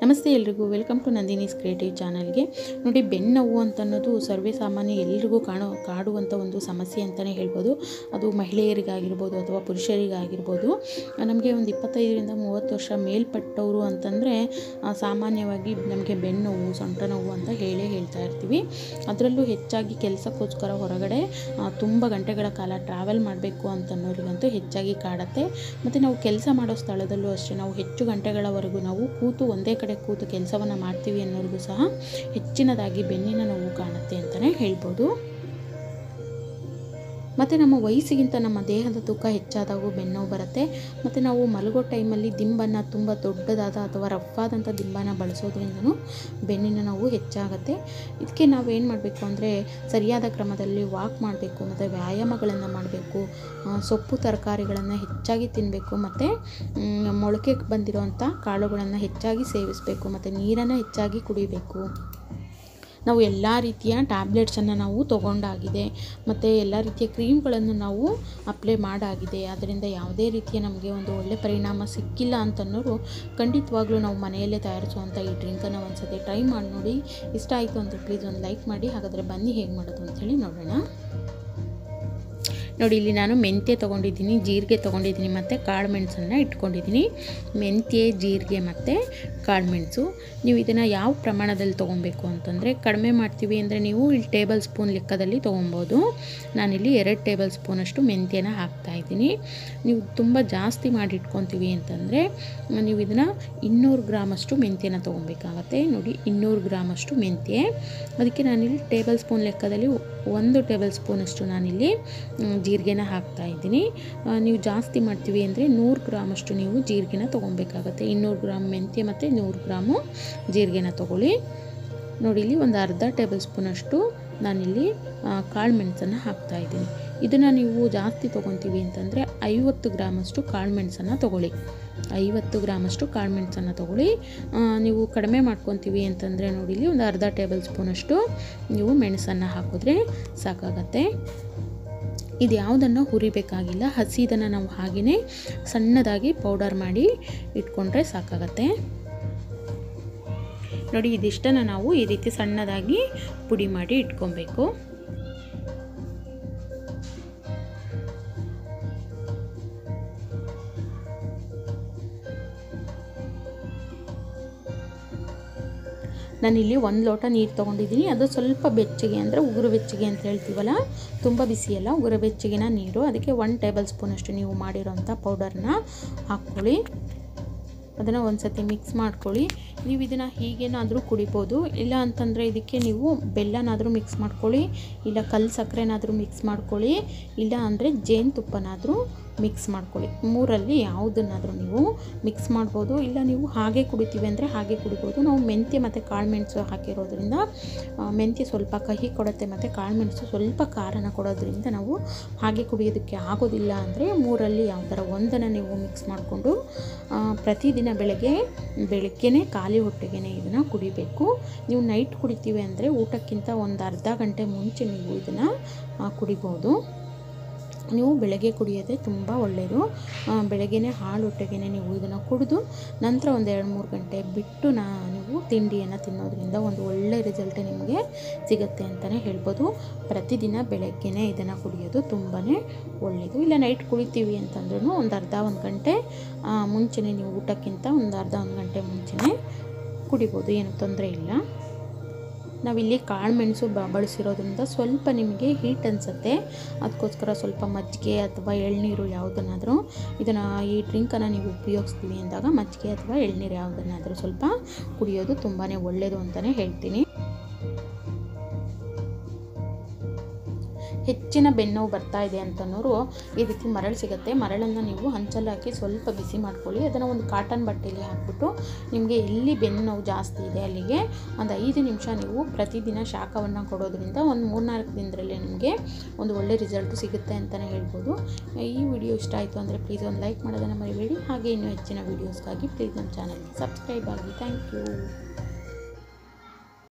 ನಮಸ್ತೆ ಎಲ್ರಿಗೂ welcome to Nandini's creative ಚಾನಲ್ಗೆ ನೋಡಿ ಬೆನ್ನೋವು ಅಂತ ಅನ್ನೋದು ಸರ್ವೇ ಸಾಮಾನ್ಯ ಎಲ್ರಿಗೂ ಕಾಣೋ ಕಾಡುವಂಥ ಒಂದು ಸಮಸ್ಯೆ ಅಂತಲೇ ಹೇಳ್ಬೋದು ಅದು ಮಹಿಳೆಯರಿಗಾಗಿರ್ಬೋದು ಅಥವಾ ಪುರುಷರಿಗಾಗಿರ್ಬೋದು ನಮಗೆ ಒಂದು ಇಪ್ಪತ್ತೈದರಿಂದ ಮೂವತ್ತು ವರ್ಷ ಮೇಲ್ಪಟ್ಟವರು ಅಂತಂದರೆ ಸಾಮಾನ್ಯವಾಗಿ ನಮಗೆ ಬೆನ್ನೋವು ಸೊಂಟ ನೋವು ಅಂತ ಹೇಳೇ ಹೇಳ್ತಾ ಇರ್ತೀವಿ ಅದರಲ್ಲೂ ಹೆಚ್ಚಾಗಿ ಕೆಲಸಕ್ಕೋಸ್ಕರ ಹೊರಗಡೆ ಆ, ತುಂಬ ಗಂಟೆಗಳ ಕಾಲ ಟ್ರಾವೆಲ್ ಮಾಡಬೇಕು ಅಂತನ್ನೋರಿಗಂತೂ ಹೆಚ್ಚಾಗಿ ಕಾಡುತ್ತೆ ಮತ್ತು ನಾವು ಕೆಲಸ ಮಾಡೋ ಸ್ಥಳದಲ್ಲೂ ಅಷ್ಟೇ ನಾವು ಹೆಚ್ಚು ಗಂಟೆಗಳವರೆಗೂ ನಾವು ಕೂತು ಒಂದೇ ಕಡೆ ಕೂತು ಕೆಲಸವನ್ನು ಮಾಡ್ತೀವಿ ಅನ್ನೋರಿಗೂ ಸಹ ಹೆಚ್ಚಿನದಾಗಿ ಬೆನ್ನಿನ ನೋವು ಕಾಣುತ್ತೆ ಅಂತಲೇ ಹೇಳ್ಬೋದು ಮತ್ತು ನಮ್ಮ ವಯಸ್ಸಿಗಿಂತ ನಮ್ಮ ದೇಹದ ತೂಕ ಹೆಚ್ಚಾದಾಗೂ ಬೆನ್ನೋವು ಬರುತ್ತೆ ಮತ್ತು ನಾವು ಮಲಗೋ ಟೈಮಲ್ಲಿ ದಿಂಬನ್ನು ತುಂಬ ದೊಡ್ಡದಾದ ಅಥವಾ ರಫ್ ಆದಂಥ ದಿಂಬನ್ನು ಬಳಸೋದ್ರಿಂದನೂ ಬೆನ್ನಿನ ನೋವು ಹೆಚ್ಚಾಗುತ್ತೆ ಇದಕ್ಕೆ ನಾವೇನು ಮಾಡಬೇಕು ಅಂದರೆ ಸರಿಯಾದ ಕ್ರಮದಲ್ಲಿ ವಾಕ್ ಮಾಡಬೇಕು ಮತ್ತು ವ್ಯಾಯಾಮಗಳನ್ನು ಮಾಡಬೇಕು ಸೊಪ್ಪು ತರಕಾರಿಗಳನ್ನು ಹೆಚ್ಚಾಗಿ ತಿನ್ನಬೇಕು ಮತ್ತು ಮೊಳಕೆ ಬಂದಿರೋವಂಥ ಕಾಳುಗಳನ್ನು ಹೆಚ್ಚಾಗಿ ಸೇವಿಸಬೇಕು ಮತ್ತು ನೀರನ್ನು ಹೆಚ್ಚಾಗಿ ಕುಡಿಬೇಕು ನಾವು ಎಲ್ಲ ರೀತಿಯ ಟ್ಯಾಬ್ಲೆಟ್ಸನ್ನು ನಾವು ತೊಗೊಂಡಾಗಿದೆ ಮತ್ತು ಎಲ್ಲ ರೀತಿಯ ಕ್ರೀಮ್ಗಳನ್ನು ನಾವು ಅಪ್ಲೈ ಮಾಡಾಗಿದೆ ಅದರಿಂದ ಯಾವುದೇ ರೀತಿಯ ನಮಗೆ ಒಂದು ಒಳ್ಳೆ ಪರಿಣಾಮ ಸಿಕ್ಕಿಲ್ಲ ಅಂತನ್ನೋರು ಖಂಡಿತವಾಗ್ಲೂ ನಾವು ಮನೆಯಲ್ಲೇ ತಯಾರಿಸುವಂಥ ಈ ಡ್ರಿಂಕನ್ನು ಒಂದ್ಸತಿ ಟ್ರೈ ಮಾಡಿ ನೋಡಿ ಇಷ್ಟ ಆಯಿತು ಅಂದರೆ ಪ್ಲೀಸ್ ಒಂದು ಲೈಕ್ ಮಾಡಿ ಹಾಗಾದರೆ ಬನ್ನಿ ಹೇಗೆ ಮಾಡೋದು ಅಂಥೇಳಿ ನೋಡೋಣ ನೋಡಿ ಇಲ್ಲಿ ನಾನು ಮೆಂತ್ಯ ತೊಗೊಂಡಿದ್ದೀನಿ ಜೀರಿಗೆ ತೊಗೊಂಡಿದ್ದೀನಿ ಮತ್ತು ಕಾಳು ಮೆಣಸನ್ನು ಇಟ್ಕೊಂಡಿದ್ದೀನಿ ಮೆಂತ್ಯ ಜೀರಿಗೆ ಮತ್ತು ಕಾಳು ಮೆಣಸು ನೀವು ಇದನ್ನು ಯಾವ ಪ್ರಮಾಣದಲ್ಲಿ ತೊಗೊಬೇಕು ಅಂತಂದರೆ ಕಡಿಮೆ ಮಾಡ್ತೀವಿ ಅಂದರೆ ನೀವು ಇಲ್ಲಿ ಟೇಬಲ್ ಸ್ಪೂನ್ ಲೆಕ್ಕದಲ್ಲಿ ತೊಗೊಬೋದು ನಾನಿಲ್ಲಿ ಎರಡು ಟೇಬಲ್ ಸ್ಪೂನಷ್ಟು ಮೆಂತ್ಯನ ಹಾಕ್ತಾಯಿದ್ದೀನಿ ನೀವು ತುಂಬ ಜಾಸ್ತಿ ಮಾಡಿ ಇಟ್ಕೊತೀವಿ ಅಂತಂದರೆ ನೀವು ಇದನ್ನು ಇನ್ನೂರು ಗ್ರಾಮಷ್ಟು ಮೆಂತ್ಯನ ತೊಗೊಬೇಕಾಗತ್ತೆ ನೋಡಿ ಇನ್ನೂರು ಗ್ರಾಮಷ್ಟು ಮೆಂತ್ಯ ಅದಕ್ಕೆ ನಾನಿಲ್ಲಿ ಟೇಬಲ್ ಸ್ಪೂನ್ ಲೆಕ್ಕದಲ್ಲಿ ಒಂದು ಟೇಬಲ್ ಸ್ಪೂನಷ್ಟು ನಾನಿಲ್ಲಿ ಮ್, ಜೀರಿಗೆನ ಹಾಕ್ತಾ ಇದ್ದೀನಿ ಆ, ನೀವು ಜಾಸ್ತಿ ಮಾಡ್ತೀವಿ ಅಂದರೆ ನೂರು ಗ್ರಾಮಷ್ಟು ನೀವು ಜೀರಿಗೆನ ತೊಗೊಬೇಕಾಗತ್ತೆ ಇನ್ನೂರು ಗ್ರಾಮ್ ಮೆಂತ್ಯ ಮತ್ತು ನೂರು ಗ್ರಾಮು ಜೀರಿಗೆನ ತೊಗೊಳ್ಳಿ ನೋಡಿ ಇಲ್ಲಿ ಒಂದು ಅರ್ಧ ಟೇಬಲ್ ಸ್ಪೂನಷ್ಟು ನಾನಿಲ್ಲಿ ಕಾಳು ಮೆಣಸನ್ನು ಹಾಕ್ತಾ ಇದ್ದೀನಿ ಇದನ್ನು ನೀವು ಜಾಸ್ತಿ ತೊಗೊತೀವಿ ಅಂತಂದರೆ ಐವತ್ತು ಗ್ರಾಮಷ್ಟು ಕಾಳು ಮೆಣಸನ್ನು ತೊಗೊಳ್ಳಿ ಐವತ್ತು ಗ್ರಾಮಷ್ಟು ಕಾಳು ಮೆಣಸನ್ನು ತೊಗೊಳ್ಳಿ ಆ, ನೀವು ಕಡಿಮೆ ಮಾಡ್ಕೊತೀವಿ ಅಂತಂದರೆ ನೋಡಿ ಇಲ್ಲಿ ಒಂದು ಅರ್ಧ ಟೇಬಲ್ ಸ್ಪೂನಷ್ಟು ನೀವು ಮೆಣಸನ್ನು ಹಾಕಿದ್ರೆ ಸಾಕಾಗತ್ತೆ ಇದು ಯಾವುದನ್ನು ಹುರಿಬೇಕಾಗಿಲ್ಲ ಹಸಿದನ್ನು ನಾವು ಹಾಗೆಯೇ ಸಣ್ಣದಾಗಿ ಪೌಡರ್ ಮಾಡಿ ಇಟ್ಕೊಂಡ್ರೆ ಸಾಕಾಗತ್ತೆ ನೋಡಿ ಇದಿಷ್ಟನ್ನು ನಾವು ಈ ರೀತಿ ಸಣ್ಣದಾಗಿ ಪುಡಿ ಮಾಡಿ ಇಟ್ಕೊಬೇಕು ನಾನಿಲ್ಲಿ ಒಂದು ಲೋಟ ನೀರು ತೊಗೊಂಡಿದ್ದೀನಿ ಅದು ಸ್ವಲ್ಪ ಬೆಚ್ಚಗೆ ಅಂದರೆ ಉಗುರು ಬೆಚ್ಚಗೆ ಅಂತ ಹೇಳ್ತೀವಲ್ಲ ತುಂಬ ಬಿಸಿಯಲ್ಲ ಉಗುರು ಬೆಚ್ಚಗಿನ ನೀರು ಅದಕ್ಕೆ ಒನ್ ಟೇಬಲ್ ಸ್ಪೂನಷ್ಟು ನೀವು ಮಾಡಿರೋಂಥ ಪೌಡರ್ನ ಹಾಕ್ಕೊಳ್ಳಿ ಅದನ್ನು ಒಂದು ಸತಿ ಮಿಕ್ಸ್ ಮಾಡ್ಕೊಳ್ಳಿ ನೀವು ಇದನ್ನು ಹೀಗೇನಾದರೂ ಕುಡಿಬೋದು ಇಲ್ಲ ಅಂತಂದರೆ ಇದಕ್ಕೆ ನೀವು ಬೆಲ್ಲನಾದರೂ ಮಿಕ್ಸ್ ಮಾಡ್ಕೊಳ್ಳಿ ಇಲ್ಲ ಕಲ್ಲು ಸಕ್ಕರೆನಾದರೂ ಮಿಕ್ಸ್ ಮಾಡ್ಕೊಳ್ಳಿ ಇಲ್ಲ ಅಂದರೆ ಜೇನುತುಪ್ಪನಾದರೂ ಮಿಕ್ಸ್ ಮಾಡ್ಕೊಳ್ಳಿ ಮೂರಲ್ಲಿ ಯಾವುದನ್ನಾದರೂ ನೀವು ಮಿಕ್ಸ್ ಮಾಡ್ಬೋದು ಇಲ್ಲ ನೀವು ಹಾಗೆ ಕುಡಿತೀವಿ ಅಂದರೆ ಹಾಗೆ ಕುಡಿಬೋದು ನಾವು ಮೆಂತ್ಯ ಮತ್ತು ಕಾಳು ಮೆಣಸು ಹಾಕಿರೋದ್ರಿಂದ ಆ, ಮೆಂತ್ಯ ಸ್ವಲ್ಪ ಕಹಿ ಕೊಡುತ್ತೆ ಮತ್ತು ಕಾಳು ಮೆಣಸು ಸ್ವಲ್ಪ ಖಾರನ ಕೊಡೋದ್ರಿಂದ ನಾವು ಹಾಗೆ ಕುಡಿಯೋದಕ್ಕೆ ಆಗೋದಿಲ್ಲ ಅಂದರೆ ಮೂರಲ್ಲಿ ಯಾವ ಥರ ಒಂದನ್ನು ನೀವು ಮಿಕ್ಸ್ ಮಾಡಿಕೊಂಡು ಪ್ರತಿದಿನ ಬೆಳಗ್ಗೆ ಬೆಳಗ್ಗೆನೇ ಖಾಲಿ ಹೊಟ್ಟೆಗೆ ಇದನ್ನು ಕುಡಿಬೇಕು ನೀವು ನೈಟ್ ಕುಡಿತೀವಿ ಅಂದರೆ ಊಟಕ್ಕಿಂತ ಒಂದು ಅರ್ಧ ಗಂಟೆ ಮುಂಚೆ ನೀವು ಇದನ್ನು ಕುಡಿಬೋದು ನೀವು ಬೆಳಗ್ಗೆ ಕುಡಿಯೋದೇ ತುಂಬ ಒಳ್ಳೆಯದು ಆ, ಬೆಳಗ್ಗೆನೇ ಹಾಲು ಹೊಟ್ಟೆಗೆ ನೀವು ಇದನ್ನು ಕುಡಿದು ನಂತರ ಒಂದು ಎರಡು ಮೂರು ಗಂಟೆ ಬಿಟ್ಟು ನಾ ನೀವು ತಿಂಡಿಯನ್ನು ತಿನ್ನೋದ್ರಿಂದ ಒಂದು ಒಳ್ಳೆ ರಿಸಲ್ಟ್ ನಿಮಗೆ ಸಿಗುತ್ತೆ ಅಂತಲೇ ಹೇಳ್ಬೋದು ಪ್ರತಿದಿನ ಬೆಳಗ್ಗೆನೇ ಇದನ್ನು ಕುಡಿಯೋದು ತುಂಬಾ ಒಳ್ಳೆಯದು ಇಲ್ಲ ನೈಟ್ ಕುಡಿತೀವಿ ಅಂತಂದ್ರೂ ಒಂದು ಅರ್ಧ ಒಂದು ಗಂಟೆ ಆ, ಮುಂಚೆನೇ ನೀವು ಊಟಕ್ಕಿಂತ ಒಂದು ಅರ್ಧ ಒಂದು ಗಂಟೆ ಮುಂಚೆನೇ ಕುಡಿಬೋದು ಏನು ತೊಂದರೆ ಇಲ್ಲ ನಾವಿಲ್ಲಿ ಕಾಳು ಮೆಣಸು ಬ ಬಳಸಿರೋದ್ರಿಂದ ಸ್ವಲ್ಪ ನಿಮಗೆ ಹೀಟ್ ಅನಿಸುತ್ತೆ ಅದಕ್ಕೋಸ್ಕರ ಸ್ವಲ್ಪ ಮಜ್ಜಿಗೆ ಅಥವಾ ಎಳ್ನೀರು ಯಾವುದನ್ನಾದರೂ ಇದನ್ನು ಈ ಡ್ರಿಂಕನ್ನು ನೀವು ಉಪಯೋಗಿಸ್ತೀವಿ ಅಂದಾಗ ಮಜ್ಜಿಗೆ ಅಥವಾ ಎಳ್ನೀರು ಯಾವುದನ್ನಾದರೂ ಸ್ವಲ್ಪ ಕುಡಿಯೋದು ತುಂಬಾ ಒಳ್ಳೆಯದು ಅಂತಲೇ ಹೇಳ್ತೀನಿ ಹೆಚ್ಚಿನ ಬೆನ್ನೋವು ಬರ್ತಾ ಇದೆ ಅಂತನೋರು ಈ ರೀತಿ ಮರಳು ಸಿಗುತ್ತೆ ಮರಳನ್ನು ನೀವು ಹಂಚಲ್ಲಿ ಹಾಕಿ ಸ್ವಲ್ಪ ಬಿಸಿ ಮಾಡ್ಕೊಳ್ಳಿ ಅದನ್ನು ಒಂದು ಕಾಟನ್ ಬಟ್ಟೆಯಲ್ಲಿ ಹಾಕ್ಬಿಟ್ಟು ನಿಮಗೆ ಎಲ್ಲಿ ಬೆನ್ನು ನೋವು ಜಾಸ್ತಿ ಇದೆ ಅಲ್ಲಿಗೆ ಒಂದು ಐದು ನಿಮಿಷ ನೀವು ಪ್ರತಿದಿನ ಶಾಖವನ್ನು ಕೊಡೋದ್ರಿಂದ ಒಂದು ಮೂರ್ನಾಲ್ಕು ದಿನದಲ್ಲೇ ನಿಮಗೆ ಒಂದು ಒಳ್ಳೆ ರಿಸಲ್ಟ್ ಸಿಗುತ್ತೆ ಅಂತಲೇ ಹೇಳ್ಬೋದು ಈ ವಿಡಿಯೋ ಇಷ್ಟ ಆಯಿತು ಅಂದರೆ ಪ್ಲೀಸ್ ಒಂದು ಲೈಕ್ ಮಾಡೋದನ್ನು ಮರಿಬೇಡಿ ಹಾಗೆ ಇನ್ನೂ ಹೆಚ್ಚಿನ ವೀಡಿಯೋಸ್ಗಾಗಿ ಪ್ಲೀಸ್ ನಮ್ಮ ಚಾನಲ್ಗೆ ಸಬ್ಸ್ಕ್ರೈಬ್ ಆಗಿ ಥ್ಯಾಂಕ್ ಯು